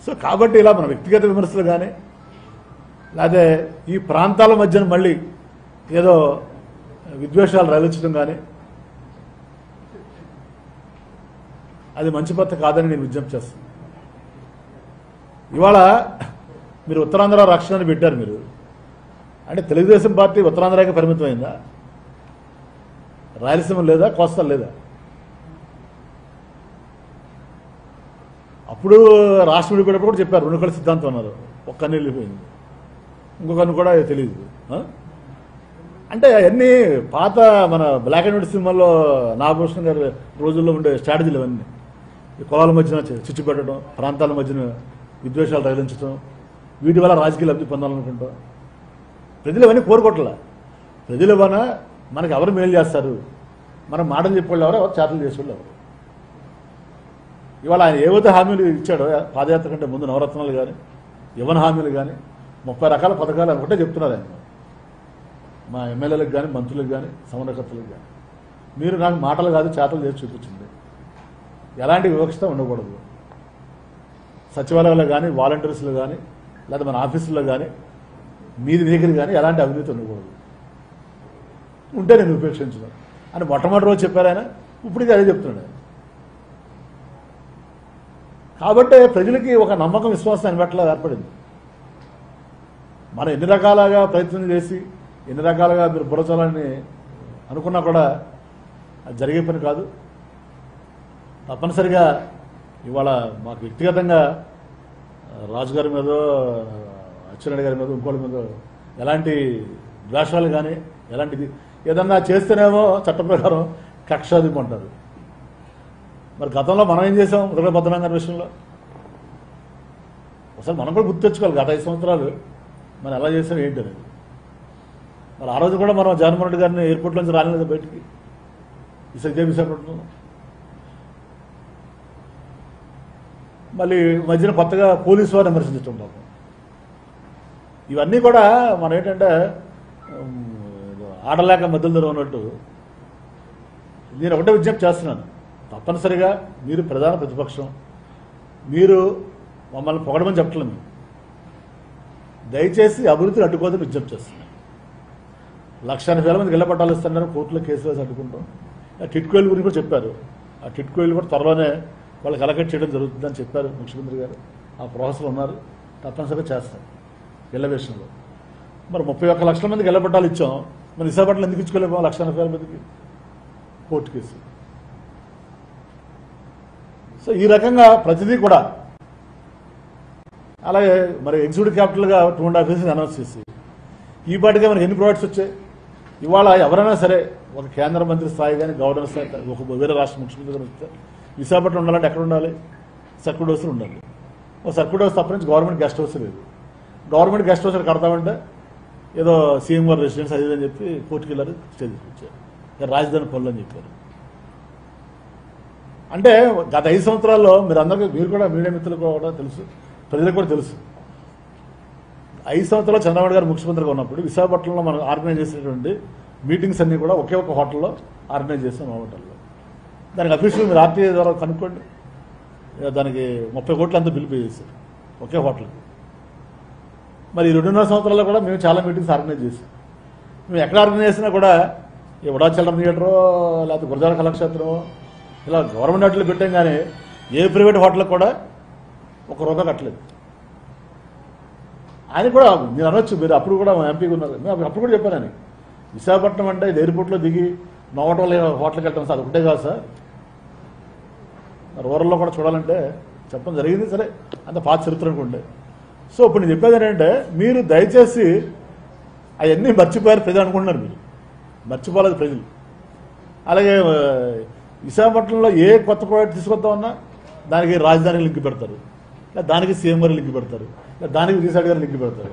So కాబట్టి ఇలా మన వ్యక్తిగత విమర్శలు కానీ లేకపోతే ఈ ప్రాంతాల మధ్యన మళ్ళీ ఏదో విద్వేషాలు రగిలించడం కానీ అది మంచి పద్ధతి కాదని నేను విజ్ఞప్తి చేస్తాను ఇవాళ మీరు ఉత్తరాంధ్ర రక్షణ అని పెట్టారు మీరు అంటే తెలుగుదేశం పార్టీ ఉత్తరాంధ్రకి పరిమితమైందా రాయలసీమ లేదా కోస్తా లేదా అప్పుడు రాష్ట్రం విడిపోయేటప్పుడు కూడా చెప్పారు రెండు కళ్ళ సిద్ధాంతం అన్నారు ఒక్క కన్ను వెళ్ళిపోయింది ఇంకొక కన్ను కూడా తెలియదు ఆ? అంటే అవన్నీ పాత మన బ్లాక్ అండ్ వైట్ సినిమాల్లో నాగభూషణ్ గారి రోజుల్లో ఉండే స్ట్రాటజీలు అవన్నీ ఈ కులాల మధ్యన చి- చిచ్చు పెట్టడం ప్రాంతాల మధ్యన విద్వేషాలు రగిలించడం వీటి వల్ల రాజకీయ లబ్ధి పొందాలనుకుంటాం ప్రజలు ఇవన్నీ కోరుకోవట్లే ప్రజలు ఇవన్న మనకి ఎవరు మేలు చేస్తారు మనం మాటలు చెప్పేవాళ్ళు ఎవరు ఎవరు చేతలు చేసేవాళ్ళు ఎవరు ఇవాళ ఆయన ఏవైతే హామీలు ఇచ్చాడో పాదయాత్ర కంటే ముందు నవరత్నాలు కానీ యువన హామీలు కానీ ముప్పై రకాల పథకాలు అని ఒకటే చెప్తున్నారు ఆయన మా ఎమ్మెల్యేలకు కానీ మంత్రులకు కానీ సమన్వయకర్తలకు కానీ మీరు నాకు మాటలు కాదు చేతలు చేసి చూపించింది ఎలాంటి వివక్షత ఉండకూడదు సచివాలయాల్లో కానీ వాలంటీర్స్లో కానీ లేదా మన ఆఫీసుల్లో కానీ మీది దగ్గర కానీ ఎలాంటి అవినీతి ఉండకూడదు ఉంటే నేను ఉపేక్షించను అని మొట్టమొదటి రోజు చెప్పారు ఆయన ఇప్పుడు ఇది అదే చెప్తున్నాడు ఆయన కాబట్టి ప్రజలకి ఒక నమ్మకం విశ్వాసం ఆయన పట్ల ఏర్పడింది మనం ఎన్ని రకాలుగా ప్రయత్నం చేసి ఎన్ని రకాలుగా మీరు బురచాలని అనుకున్నా కూడా అది జరిగే పని కాదు తప్పనిసరిగా ఇవాళ మాకు వ్యక్తిగతంగా ఆ, రాజు గారి మీద అచ్చెన్నాయుడు గారి మీద ఇంకోటి మీద ఎలాంటి ద్వేషాలు కానీ ఎలాంటిది ఏదన్నా చేస్తేనేమో చట్ట ప్రకారం కక్షాధిపం అంటారు మరి గతంలో మనం ఏం చేసాం ఉదయ భద్రం గారి విషయంలో ఒకసారి మనం కూడా గుర్తు తెచ్చుకోవాలి గత ఐదు సంవత్సరాలు మనం ఎలా చేసాం ఏంటి అనేది మరి ఆ రోజు కూడా మనం జగన్మోహన్ రెడ్డి గారిని ఎయిర్పోర్ట్ నుంచి రాలేదు బయటికి విశాఖ విశాఖపట్నంలో మళ్ళీ మధ్యన కొత్తగా పోలీసు వారిని విమర్శించడం పాపం ఇవన్నీ కూడా మనం ఏంటంటే ఉమ్, ఏదో ఆడలేక మధ్యలో దూరం ఉన్నట్టు నేను ఒకటే విజ్ఞప్తి చేస్తున్నాను తప్పనిసరిగా మీరు ప్రధాన ప్రతిపక్షం మీరు మమ్మల్ని పొగడమని చెప్పట్లేదు మేము దయచేసి అభివృద్ధిని అడ్డుకోదని విజ్ఞప్తి చేస్తున్నాను లక్ష ఎనభై వేల మందికి ఇళ్ల పట్టాలు ఇస్తున్నారు కోర్టులో కేసులు వేసి అడ్డుకుంటాం ఆ టిట్కోయిల్ గురించి కూడా చెప్పారు ఆ టిట్కోయిల్ కూడా త్వరలోనే వాళ్ళకి అలకెట్ చేయడం జరుగుతుందని చెప్పారు ముఖ్యమంత్రి గారు ఆ ప్రాసెస్లో ఉన్నారు తప్పనిసరిగా చేస్తారు ఇళ్ల విషయంలో మరి ముప్పై ఒక్క లక్షల మందికి ఇళ్ల పట్టాలు ఇచ్చాం మరి విశాఖపట్నం ఎందుకు ఇచ్చుకోలేము లక్ష ఎనభై వేల మందికి కోర్టు కేసు సో ఈ రకంగా ప్రతిదీ కూడా అలాగే మరి ఎగ్జిక్యూటివ్ క్యాపిటల్గా two and half years announce చేసి ఈ పాటిగా మనకి ఎన్ని ప్రాజెక్ట్స్ వచ్చాయి ఇవాళ ఎవరైనా సరే ఒక కేంద్ర మంత్రి స్థాయి కానీ గవర్నర్ స్థాయి కానీ, ఒక వేరే రాష్ట్ర ముఖ్యమంత్రి కానీ వస్తే విశాఖపట్నం ఉండాలంటే ఎక్కడ ఉండాలి సర్క్యూట్ హౌస్లో ఉండాలి ఒక సర్క్యూట్ హౌస్ తప్ప నుంచి గవర్నమెంట్ గెస్ట్ హౌస్ లేదు గవర్నమెంట్ గెస్ట్ హౌస్ కడతామంటే ఏదో సీఎం గారు రెసిడెన్స్ అది ఇది అని చెప్పి కోర్టుకి వెళ్ళారు స్టే తీసుకొచ్చారు ఇక రాజధాని పనులు అని చెప్పారు అంటే గత ఐదు సంవత్సరాల్లో మీరు అందరికీ మీరు కూడా మీడియా మిత్రులకు కూడా తెలుసు ప్రజలకు కూడా తెలుసు ఐదు సంవత్సరాలు చంద్రబాబు గారు ముఖ్యమంత్రిగా ఉన్నప్పుడు విశాఖపట్నంలో మనం ఆర్గనైజ్ చేసినటువంటి మీటింగ్స్ అన్నీ కూడా ఒకే ఒక హోటల్లో ఆర్గనైజ్ చేస్తాం ఆ హోటల్లో దానికి అఫీషియల్ మీరు ఆర్టీఐ ద్వారా కనుక్కోండి ఇక దానికి ముప్పై కోట్లు అంతా బిల్ పే చేశారు ఒకే హోటల్కి మరి ఈ రెండున్నర సంవత్సరాల్లో కూడా మేము చాలా మీటింగ్స్ ఆర్గనైజ్ చేసాం మేము ఎక్కడ ఆర్గనైజ్ చేసినా కూడా ఈ వడాచలం థియేటరో లేకపోతే గురజాల కళాక్షేత్రం ఇలా గవర్నమెంట్ హోటల్ పెట్టాం కానీ ఏ ప్రైవేట్ హోటల్కి కూడా ఒక రూపాయి కట్టలేదు ఆయన కూడా మీరు అనొచ్చు మీరు అప్పుడు కూడా ఎంపీగా ఉన్నారు మేము అప్పుడు కూడా చెప్పాను ఆయన విశాఖపట్నం అంటే ఇది ఎయిర్పోర్ట్లో దిగి నోవటోల్ హోటల్కి వెళ్ళడం సార్ అది ఒకటే కాదు సార్ రూరల్లో కూడా చూడాలంటే చెప్పడం జరిగింది సరే అంత పాత చరిత్ర అనుకుంటే సో ఇప్పుడు నేను చెప్పేది ఏంటంటే మీరు దయచేసి అవన్నీ మర్చిపోయారు ప్రజలు అనుకుంటున్నారు మీరు మర్చిపోలేదు ప్రజలు అలాగే ఆ, విశాఖపట్నంలో ఏ కొత్త ప్రాజెక్ట్ తీసుకొద్దామన్నా దానికి రాజధానికి లింక్ పెడతారు లేదా దానికి సీఎం గారు లింక్ పెడతారు లేదా దానికి విజయసాయి గారు లింక్ పెడతారు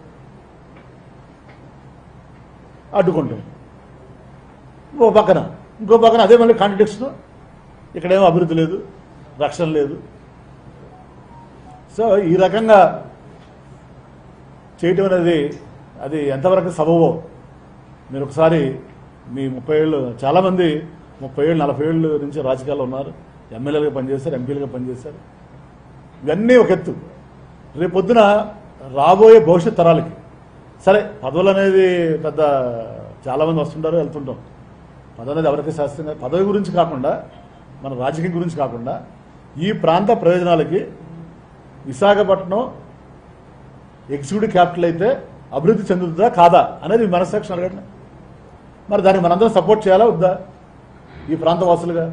అడ్డుకుంటాం ఇంకో పక్కన ఇంకో పక్కన అదే మళ్ళీ కాంట్రడిక్షన్ ఇక్కడేమో అభివృద్ధి లేదు రక్షణ లేదు సో ఈ రకంగా చేయటం అనేది అది ఎంతవరకు సబబో మీరు ఒకసారి మీ ముప్పై ఏళ్ళు చాలామంది ముప్పై ఏళ్ళు నలభై ఏళ్ళు నుంచి రాజకీయాల్లో ఉన్నారు ఎమ్మెల్యేలుగా పనిచేశారు ఎంపీలుగా పనిచేశారు ఇవన్నీ ఒక ఎత్తు రేపొద్దున రాబోయే భవిష్యత్ తరాలకి సరే పదవులు అనేది పెద్ద చాలామంది వస్తుంటారు వెళ్తుంటాం పదవి అనేది ఎవరికి శాస్త్రంగా పదవి గురించి కాకుండా మన రాజకీయం గురించి కాకుండా ఈ ప్రాంత ప్రయోజనాలకి విశాఖపట్నం ఎగ్జిక్యూటివ్ క్యాపిటల్ అయితే అభివృద్ధి చెందుతుందా కాదా అనేది మీ మనస్సాక్షి అడగండి మరి దానికి మనందరం సపోర్ట్ చేయాలా వద్దా ఈ ప్రాంత వాసులుగా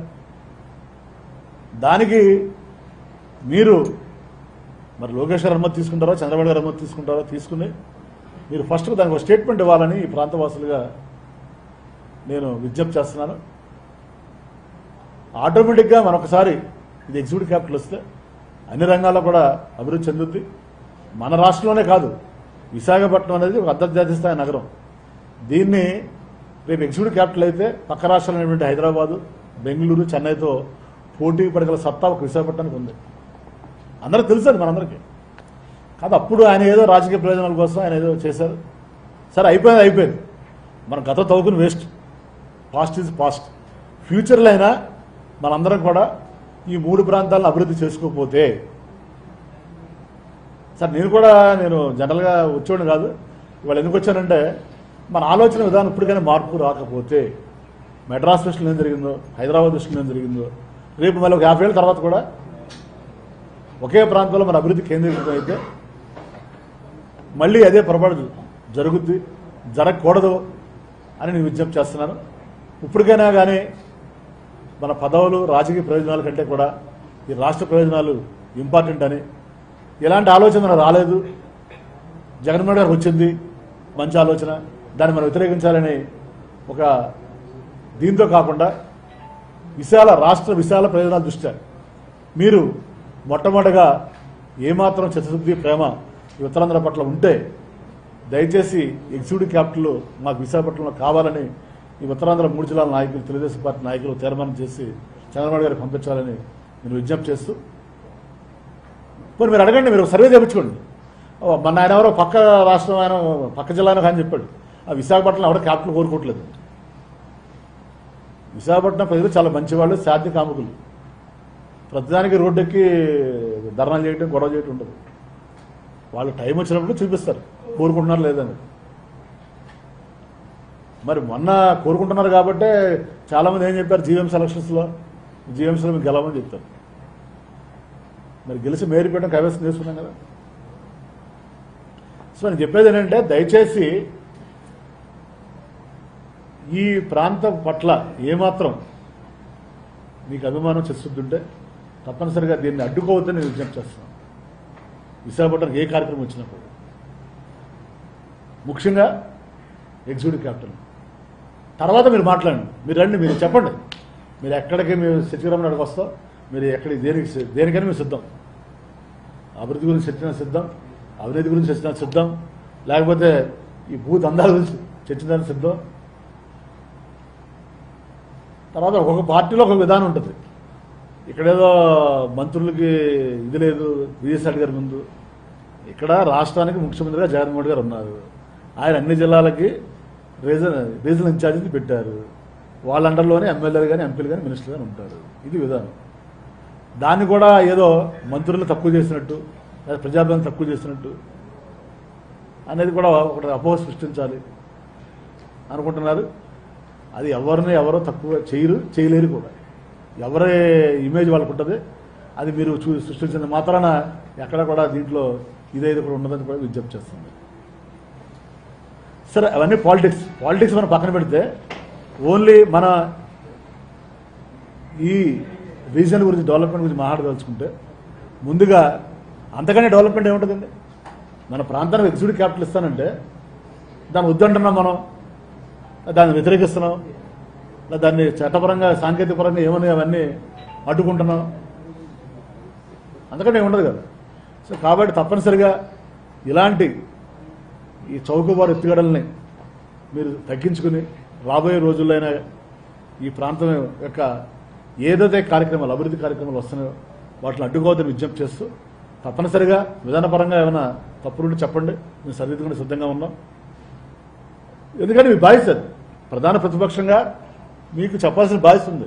దానికి మీరు మరి లోకేష్ గారు అనుమతి తీసుకుంటారో చంద్రబాబు గారు అనుమతి తీసుకుంటారో తీసుకుని మీరు ఫస్ట్ దానికి ఒక స్టేట్మెంట్ ఇవ్వాలని ఈ ప్రాంతవాసులుగా నేను విజ్ఞప్తి చేస్తున్నాను ఆటోమేటిక్గా మరొకసారి ఇది ఎగ్జిక్యూటివ్ క్యాపిటల్ వస్తే అన్ని రంగాల్లో కూడా అభివృద్ధి చెందుద్ది మన రాష్ట్రంలోనే కాదు విశాఖపట్నం అనేది ఒక అంతర్జాతీయ స్థాయి నగరం దీన్ని రేపు ఎగ్జిక్యూటివ్ క్యాపిటల్ అయితే పక్క రాష్ట్రాలైనటువంటి హైదరాబాదు బెంగళూరు చెన్నైతో పోటీ పడగల సత్తా ఒక విశాఖపట్నానికి ఉంది అందరూ తెలుసు అది మనందరికీ కాదు అప్పుడు ఆయన ఏదో రాజకీయ ప్రయోజనాల కోసం ఆయన ఏదో చేశారు సరే అయిపోయింది అయిపోయింది మన గత తవ్వుకుని వేస్ట్ పాస్ట్ ఈజ్ పాస్ట్ ఫ్యూచర్లో అయినా మనందరం కూడా ఈ మూడు ప్రాంతాలను అభివృద్ధి చేసుకోకపోతే సార్ నేను కూడా నేను జనరల్గా వచ్చేవాడిని కాదు ఇవాళ ఎందుకు వచ్చానంటే మన ఆలోచన విధానం ఇప్పటికైనా మార్పు రాకపోతే మెడ్రాస్ దృష్టిలో ఏం జరిగిందో హైదరాబాద్ దృష్టిలో ఏం జరిగిందో రేపు మళ్ళీ ఒక యాభై ఏళ్ళ తర్వాత కూడా ఒకే ప్రాంతంలో మన అభివృద్ధి కేంద్రీకృతం అయితే మళ్ళీ అదే పొరపాటు జరుగుద్ది జరగకూడదు అని నేను విజ్ఞప్తి చేస్తున్నాను ఇప్పటికైనా కానీ మన పదవులు రాజకీయ ప్రయోజనాల కంటే కూడా ఈ రాష్ట్ర ప్రయోజనాలు ఇంపార్టెంట్ అని ఇలాంటి ఆలోచన మనకు రాలేదు జగన్మోహన్ గారికి వచ్చింది మంచి ఆలోచన దాన్ని మనం వ్యతిరేకించాలని ఒక దీంతో కాకుండా విశాల రాష్ట్ర విశాల ప్రయోజనాల దృష్ట్యా మీరు మొట్టమొదటిగా ఏమాత్రం చిత్తశుద్ధి ప్రేమ ఈ ఉత్తరాంధ్ర పట్ల ఉంటే దయచేసి ఎగ్జిక్యూటివ్ క్యాపిటల్ మాకు విశాఖపట్నంలో కావాలని ఈ ఉత్తరాంధ్ర మూడు జిల్లాల నాయకులు తెలుగుదేశం పార్టీ నాయకులు తీర్మానం చేసి చంద్రబాబు గారికి పంపించాలని నేను విజ్ఞప్తి చేస్తూ పోనీ మీరు అడగండి మీరు సర్వే చేయించుకోండి ఓ, మొన్న ఆయన ఎవరో పక్క రాష్ట్రం ఆయన పక్క జిల్లాను కానీ చెప్పాడు ఆ విశాఖపట్నం ఎవరో క్యాపిటల్ కోరుకోవట్లేదు విశాఖపట్నం ప్రజలు చాలా మంచివాళ్ళు శాంతి కాముకులు ప్రతిదానికి రోడ్డెక్కి ధర్నాలు చేయటం గొడవ చేయటం ఉండదు వాళ్ళు టైం వచ్చినప్పుడు చూపిస్తారు కోరుకుంటున్నారు లేదని మరి మొన్న కోరుకుంటున్నారు కాబట్టే చాలామంది ఏం చెప్పారు జీఎంసీ ఎలక్షన్స్లో జీఎంసీలో మీకు గెలవమని చెప్తారు మరి గెలిచి మేరిపేయడం కైవసం చేసుకున్నాం కదా సో నేను చెప్పేది ఏంటంటే దయచేసి ఈ ప్రాంతం పట్ల ఏమాత్రం మీకు అభిమానం చేస్తుంటే తప్పనిసరిగా దీన్ని అడ్డుకోవద్దని నేను విజ్ఞప్తి చేస్తున్నాను విశాఖపట్నం ఏ కార్యక్రమం వచ్చినప్పుడు ముఖ్యంగా ఎగ్జిక్యూటివ్ క్యాపిటల్ తర్వాత మీరు మాట్లాడండి మీరు రండి మీరు చెప్పండి మీరు ఎక్కడికి మీరు సచివరామనాడుకు వస్తాం మీరు ఎక్కడికి దేనికి సి- దేనికైనా మీరు సిద్ధం అభివృద్ధి గురించి చర్చన సిద్ధం అవినీతి గురించి చర్చన సిద్ధం లేకపోతే ఈ భూ దందాల గురించి చర్చించడానికి సిద్ధం తర్వాత ఒక్కొక్క పార్టీలో ఒక విధానం ఉంటుంది ఇక్కడేదో మంత్రులకి ఇది లేదు విజయసాయి గారి ముందు ఇక్కడ రాష్ట్రానికి ముఖ్యమంత్రిగా జగన్మోహన్ గారు ఉన్నారు ఆయన అన్ని జిల్లాలకి రీజన్ రీజనల్ ఇన్ఛార్జిని పెట్టారు వాళ్ళ అండర్లోనే ఎమ్మెల్యేలు కానీ ఎంపీలు కానీ మినిస్టర్లు కానీ ఉంటారు ఇది విధానం దాన్ని కూడా ఏదో మంత్రులు తక్కువ చేసినట్టు లేదా ప్రజాభ్యం తక్కువ చేసినట్టు అనేది కూడా ఒకటి అపోహ సృష్టించాలి అనుకుంటున్నారు అది ఎవరిని ఎవరో తక్కువ చేయరు చేయలేరు కూడా ఎవరి ఇమేజ్ వాళ్ళకు ఉంటుంది అది మీరు చూ సృష్టించిన మాత్రాన ఎక్కడ కూడా దీంట్లో ఇదేది కూడా ఉండదని కూడా విజ్ఞప్తి చేస్తుంది సరే అవన్నీ పాలిటిక్స్ పాలిటిక్స్ మనం పక్కన పెడితే ఓన్లీ మన ఈ రీజన్ గురించి డెవలప్మెంట్ గురించి మాట్లాడదలుచుకుంటే ముందుగా అంతకనే డెవలప్మెంట్ ఏముంటుందండి మన ప్రాంతానికి ఎగ్జిక్యూటివ్ క్యాపిటల్ ఇస్తానంటే దాన్ని వద్దంటున్నాం మనం దాన్ని వ్యతిరేకిస్తున్నాం లేదా దాన్ని చట్టపరంగా సాంకేతిక పరంగా ఏమని అవన్నీ అడ్డుకుంటున్నాం అందుకని ఉండదు కదా సో కాబట్టి తప్పనిసరిగా ఇలాంటి ఈ చౌకబారు ఎత్తుగడల్ని మీరు తగ్గించుకుని రాబోయే రోజుల్లో అయినా ఈ ప్రాంతం యొక్క ఏదైతే కార్యక్రమాలు అభివృద్ధి కార్యక్రమాలు వస్తున్నాయో వాటిని అడ్డుకోవద్దని విజ్ఞప్తి చేస్తూ తప్పనిసరిగా విధానపరంగా ఏమైనా తప్పులుంటే చెప్పండి మేము సరిదిద్దుకుని సిద్ధంగా ఉన్నాం ఎందుకంటే మీ బాధ్యత అది. ప్రధాన ప్రతిపక్షంగా మీకు చెప్పాల్సిన బాధ్యత ఉంది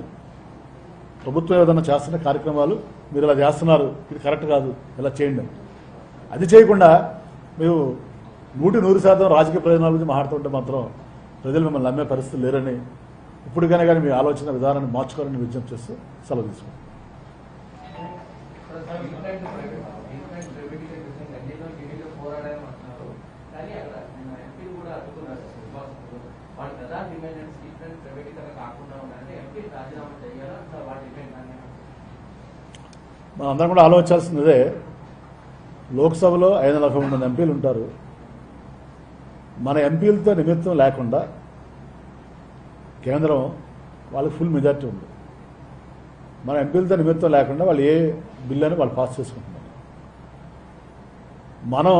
ప్రభుత్వం ఏదైనా చేస్తున్న కార్యక్రమాలు మీరు ఇలా చేస్తున్నారు ఇది కరెక్ట్ కాదు ఇలా చేయండి అని. అది చేయకుండా మేము నూటి నూరు శాతం రాజకీయ ప్రయోజనాల గురించి మాట్లాడుతుంటే మాత్రం ప్రజలు మిమ్మల్ని నమ్మే పరిస్థితి లేరని ఇప్పటికైనా కానీ మీ ఆలోచన విధానాన్ని మార్చుకోవాలని విజ్ఞప్తి చేస్తూ సెలవు తీసుకుంటాం కానీ అక్కడ ఎంపీ కూడా అడ్డుకున్నారు వాళ్ళ ప్రధాన డిమాండ్ స్టీల్ ప్లాంట్ ప్రైవేటీకరణ కాకుండా ఉండాలంటే ఎంపీ రాజీనామా చేయాలా అసలు వాళ్ళ డిమాండ్ అని మనం అందరం కూడా ఆలోచించాల్సింది ఇదే లోక్సభలో ఐదు నలభై మూడు మంది ఎంపీలు ఉంటారు మన ఎంపీలతో నిమిత్తం లేకుండా కేంద్రం వాళ్ళకి ఫుల్ మెజార్టీ ఉంది మన ఎంపీలతో నిమిత్తం లేకుండా వాళ్ళు ఏ బిల్లు అని వాళ్ళు పాస్ చేసుకుంటున్నారు మనం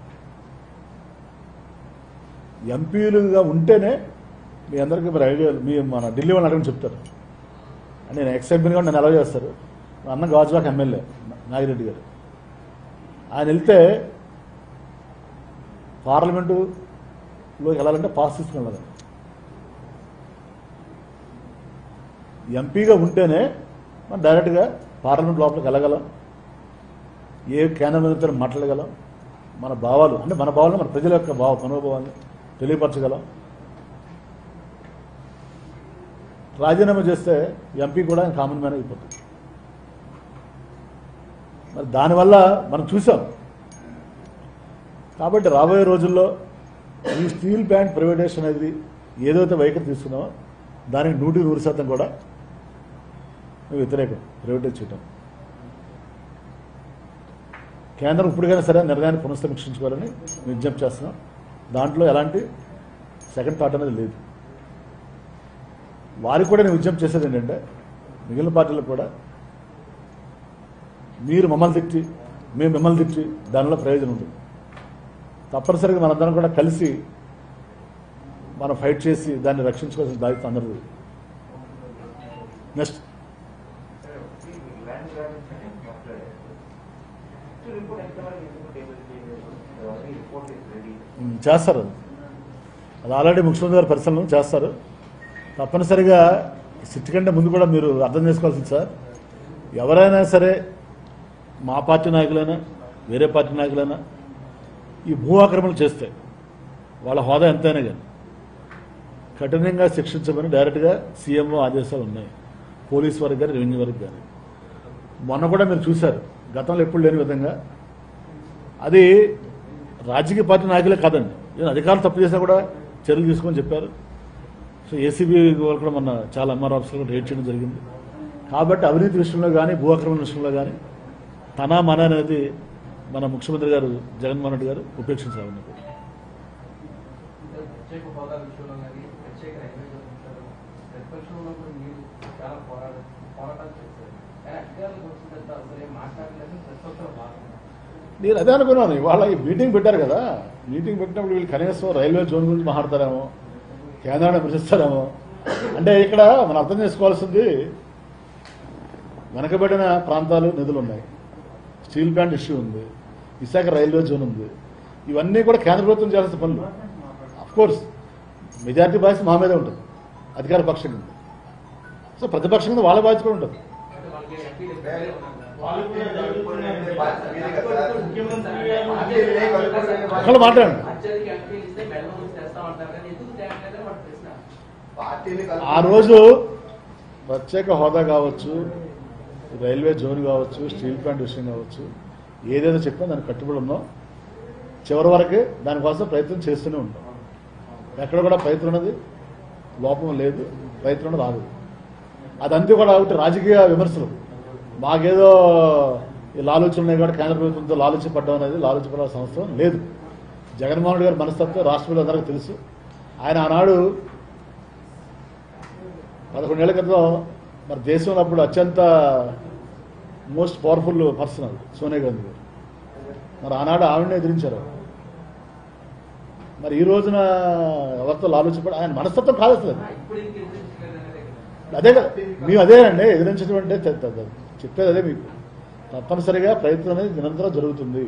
ఎంపీలుగా ఉంటేనే మీ అందరికీ మరి ఐడియా మీ మన ఢిల్లీ వాళ్ళని అడగని చెప్తారు అంటే నేను ఎక్స్ ఎంపీని కూడా నన్ను ఎలా చేస్తారు మా అన్న గాజువాక ఎమ్మెల్యే నాగిరెడ్డి గారు ఆయన వెళ్తే పార్లమెంటులోకి వెళ్ళాలంటే పాస్ తీసుకుని వెళ్ళాలి ఎంపీగా ఉంటేనే మనం డైరెక్ట్గా పార్లమెంట్ లోపలికి వెళ్ళగలం ఏ కేంద్ర మంత్రితో మాట్లాడగలం మన భావాలు అంటే మన భావాలు మన ప్రజల యొక్క భావ మనోభావాన్ని తెలియపరచగలం రాజీనామా చేస్తే ఎంపీ కూడా కామన్ మ్యాన్ అయిపోతుంది మరి దానివల్ల మనం చూసాం కాబట్టి రాబోయే రోజుల్లో ఈ స్టీల్ ప్లాంట్ ప్రైవేటైజేషన్ అనేది ఏదైతే వైఖరి తీసుకున్నామో దానికి నూటి నూరు శాతం కూడా మేము వ్యతిరేకం ప్రైవేటైజ్ చేయటం కేంద్రం ఇప్పటికైనా సరే నిర్ణయాన్ని పునఃసమీక్షించుకోవాలని విజ్ఞప్తి చేస్తున్నాం దాంట్లో ఎలాంటి సెకండ్ థాట్ అనేది లేదు వారికి కూడా నేను విజ్ఞప్తి చేసేది ఏంటంటే మిగిలిన పార్టీలకు కూడా మీరు మమ్మల్ని తిట్టి మేము మిమ్మల్ని తిట్టి దానిలో ప్రయోజనం ఉంటుంది తప్పనిసరిగా మనందరం కూడా కలిసి మనం ఫైట్ చేసి దాన్ని రక్షించుకోవాల్సిన బాధ్యత అందరూ నెక్స్ట్ ల్యాండ్ గ్రాంట్స్ అని మాట్లాడారు రిపోర్ట్ ఎంతవరకు ఎందుకు టేబుల్ చేయలేదు రిపోర్ట్ ఇస్ రెడీ ఉమ్, చేస్తారు అది. అది ఆల్రెడీ ముఖ్యమంత్రి గారు పరిశీలన చేస్తారు తప్పనిసరిగా సిట్ కంటే ముందు కూడా మీరు అర్థం చేసుకోవాల్సింది సార్ ఎవరైనా సరే మా పార్టీ నాయకులైనా వేరే పార్టీ నాయకులైనా ఈ భూ ఆక్రమణలు చేస్తే వాళ్ళ హోదా ఎంతైనా కానీ కఠినంగా శిక్షించమని డైరెక్ట్గా సీఎంఓ ఆదేశాలు ఉన్నాయి పోలీస్ వారికి కానీ రెవెన్యూ వారికి కానీ మొన్న కూడా మీరు చూశారు గతంలో ఎప్పుడు లేని విధంగా అది రాజకీయ పార్టీ నాయకులే కాదండి ఏదైనా అధికారులు తప్పు చేసినా కూడా చర్యలు తీసుకొని చెప్పారు సో ఏసీబీ వాళ్ళు కూడా మొన్న చాలా ఎంఆర్ ఆఫీసులు కూడా రేట్ చేయడం జరిగింది కాబట్టి అవినీతి విషయంలో కానీ భూ ఆక్రమణ విషయంలో కానీ తన మన అనేది మన ముఖ్యమంత్రి గారు జగన్మోహన్ రెడ్డి గారు ఉపేక్షించాలని ప్రత్యేక హోదా విషయంలో కానీ ప్రత్యేక రైల్వే జోన్ విషయంలో ప్రతిపక్షం ఉన్నప్పుడు మీరు చాలా పోరాట పోరాటాలు చేశారు కానీ అధికారులకు వచ్చిన తర్వాత అసలు ఏం మాట్లాడలేదు ప్రతిపక్షం బాగుంది నేను అదే అనుకున్నాను ఇవాళ ఈ మీటింగ్ పెట్టారు కదా మీటింగ్ పెట్టినప్పుడు వీళ్ళు కనీసం రైల్వే జోన్ గురించి మాట్లాడతారేమో కేంద్రాన్ని విమర్శిస్తారేమో అంటే ఇక్కడ మనం అర్థం చేసుకోవాల్సింది వెనకబడిన ప్రాంతాలు నిధులు ఉన్నాయి స్టీల్ ప్లాంట్ ఇష్యూ ఉంది విశాఖ రైల్వే జోన్ ఉంది ఇవన్నీ కూడా కేంద్ర ప్రభుత్వం చేయాల్సిన పనులు అఫ్ కోర్స్ మెజారిటీ బాధ్యత మా మీదే ఉంటుంది అధికార పక్షం కింద సో ప్రతిపక్షం కింద వాళ్ళ బాధ్యత కూడా ఉంటుంది అంటే వాళ్ళకి ఎంపీలు ఎక్కడే ఉన్నారు కదా. వాళ్ళు కూడా జరుగుతున్నాయంటే ముఖ్యమంత్రి గారు ఒకళ్ళు మాట్లాడండి అత్యధిక ఎంపీలు ఇస్తే బెల్లం నుంచి తెస్తామంటారు కానీ ఎందుకు తేగలేదని వాళ్ళ ప్రశ్న పార్టీని ఆ రోజు ప్రత్యేక హోదా కావచ్చు రైల్వే జోన్ కావచ్చు స్టీల్ ప్లాంట్ విషయం కావచ్చు ఏదేదో చెప్పినా దానికి కట్టుబడి ఉన్నాం చివరి వరకు దానికోసం ప్రయత్నం చేస్తూనే ఉంటాం ఎక్కడ కూడా ప్రయత్నం అనేది లోపం లేదు ప్రయత్నం అనేది ఆగదు అదంతా కూడా ఒకటి రాజకీయ విమర్శలు మాకేదో ఈ లాలూచులు ఉన్నాయి కూడా కేంద్ర ప్రభుత్వంతో లాలూచి పడ్డం అనేది లాలూచి పడాల్సిన అవసరం లేదు జగన్మోహన్ రెడ్డి గారి మనస్తత్వం రాష్ట్రంలో అందరికీ తెలుసు ఆయన ఆనాడు పదకొండేళ్ల క్రితం మరి దేశంలో అప్పుడు అత్యంత మోస్ట్ పవర్ఫుల్ పర్సన్ అది సోనియా గాంధీ గారు మరి ఆనాడు ఆవిడనే ఎదిరించారు మరి ఈ రోజున ఎవరితో ఆలోచించబడి ఆయన మనస్తత్వం కాదు అసలు అది. ఇప్పుడు ఇంక ఎదిరించలేదు అనేది ఇక్కడ. అదే కదా మేము అదే అండి ఎదిరించడం అంటే తె- తె- తె- చెప్పేది అదే మీకు తప్పనిసరిగా ప్రయత్నం అనేది నిరంతరం జరుగుతుంది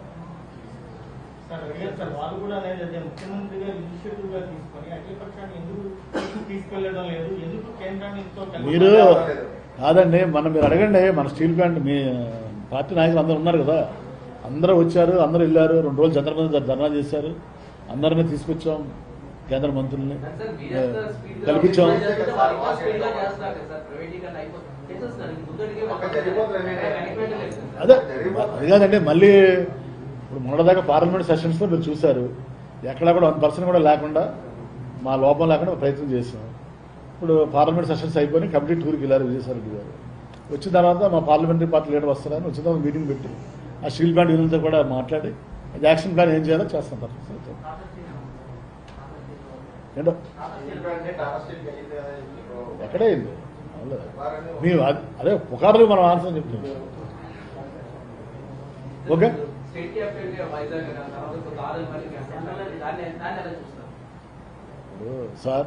సార్ లేదు సార్ వాళ్ళు కూడా అనేది అదే ముఖ్యమంత్రి గారు ఇనిషియేటివ్ గా తీసుకొని అఖిల పక్షాన్ని ఎందుకు తీసుకెళ్లడం లేదు ఎందుకు కేంద్రాన్ని ఎంతో కలిసి- మీరు కాదండి మనం మీరు అడగండి మన స్టీల్ ప్లాంట్ మీ పార్టీ నాయకులు అందరూ ఉన్నారు కదా అందరూ వచ్చారు అందరూ వెళ్ళారు రెండు రోజులు చంద్రబాబు ధర్నా చేశారు అందరిని తీసుకొచ్చాం కేంద్ర మంత్రుల్ని సార్ మీరంతా స్పీడ్ గా కల్పించాం చేస్తుంటే వాళ్ళు ఇంకా స్పీడ్ గా చేస్తున్నారు కదా సార్ ప్రైవేటీకరణ అయిపోతుంది చేసేస్తున్నారు ఇంక ముందడికే ఒక జరిగిపోతుంది. కనిపెట్టలేదు సార్. అదే అది కాదండి మళ్ళీ ఇప్పుడు మొన్నదాకా పార్లమెంట్ సెషన్స్లో మీరు చూశారు ఎక్కడా కూడా వన్ పర్సెంట్ కూడా లేకుండా మా లోపం లేకుండా ప్రయత్నం చేసాం ఇప్పుడు పార్లమెంట్ సెషన్స్ అయిపోయి కమిటీ టూర్కి వెళ్ళారు విజయసాయి రెడ్డి గారు వచ్చిన తర్వాత మా పార్లమెంటరీ పార్టీ లీడర్ వస్తారని వచ్చిన తర్వాత మీటింగ్ పెట్టి ఆ స్టీల్ ప్లాంట్ యూనియన్తో కూడా మాట్లాడి అది యాక్షన్ ప్లాన్ ఏం చేయాలో చేస్తాం సార్ ఏంటో ఎందుకంటే టాటా స్టీల్ గెలిచింది కదా ఇప్పుడు ఎక్కడే అయింది అవ్వలేదు. మేము అద- అదే పుకార్లు మనం ఆన్సర్ చెప్తున్నాం ఓకే. స్టేట్ క్యాపిటల్ గా వైజాగ్ అన్నారు. తర్వాత కొంత ఆదాయం మళ్ళీ క్యాపిటల్. దాన్ని దాన్ని ఎలా చూస్తారు ఇప్పుడు సార్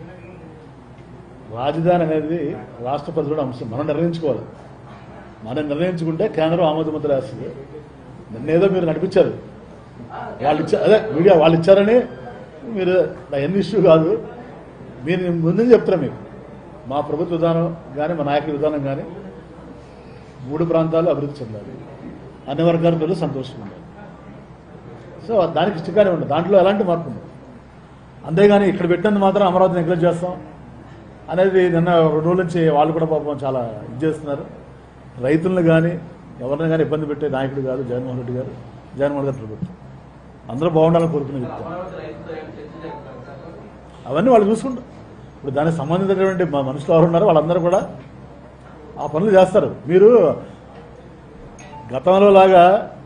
రాజధాని అనేది రాష్ట్ర ప్రజల అంశం మనం నిర్ణయించుకోవాలి మనం నిర్ణయించుకుంటే కేంద్రం ఆమోద ముద్ర వేస్తుంది నిన్న ఏదో మీరు నడిపించారు వాళ్ళు ఇచ్చారు అదే మీడియా వాళ్ళు ఇచ్చారని మీరు నా ఎన్ని ఇష్యూ కాదు మీరు నేను ముందు చెప్తున్నా మీకు మా ప్రభుత్వ విధానం కానీ మా నాయకుల విధానం కానీ మూడు ప్రాంతాలు అభివృద్ధి చెందాలి అన్ని వర్గాల ప్రజలు సంతోషంగా ఉండాలి సో దానికి ఇష్టంగానే ఉండదు దాంట్లో ఎలాంటి మార్పు ఉండదు అంతేగాని ఇక్కడ పెట్టినందుకు మాత్రం అమరావతిని ఎంకరేజ్ చేస్తాం అనేది నిన్న రెండు రోజుల నుంచి వాళ్ళు కూడా పాపం చాలా ఇది చేస్తున్నారు రైతులను కానీ ఎవరిని కానీ ఇబ్బంది పెట్టే నాయకుడు కాదు జగన్మోహన్ రెడ్డి గారు జగన్మోహన్ గారి ప్రభుత్వం అందరూ బాగుండాలని కోరుకునే చెప్తాం అమరావతి రైతులతో ఏమైనా చర్చ జరుగుతారు సార్ అవన్నీ వాళ్ళు చూసుకుంటారు ఇప్పుడు దానికి సంబంధించినటువంటి మా మనుషులు ఎవరు ఉన్నారో వాళ్ళందరూ కూడా ఆ పనులు చేస్తారు మీరు గతంలో లాగా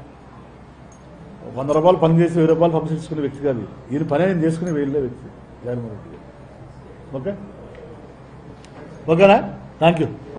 వంద రూపాయలు పని చేసి వెయ్యి రూపాయలు పంపించుకునే వ్యక్తి కాదు ఈయన పని ఆయన చేసుకుని వెళ్ళే వ్యక్తి జగన్మోహన్ రెడ్డి గారు ఓకే ఓకేనా థ్యాంక్ యూ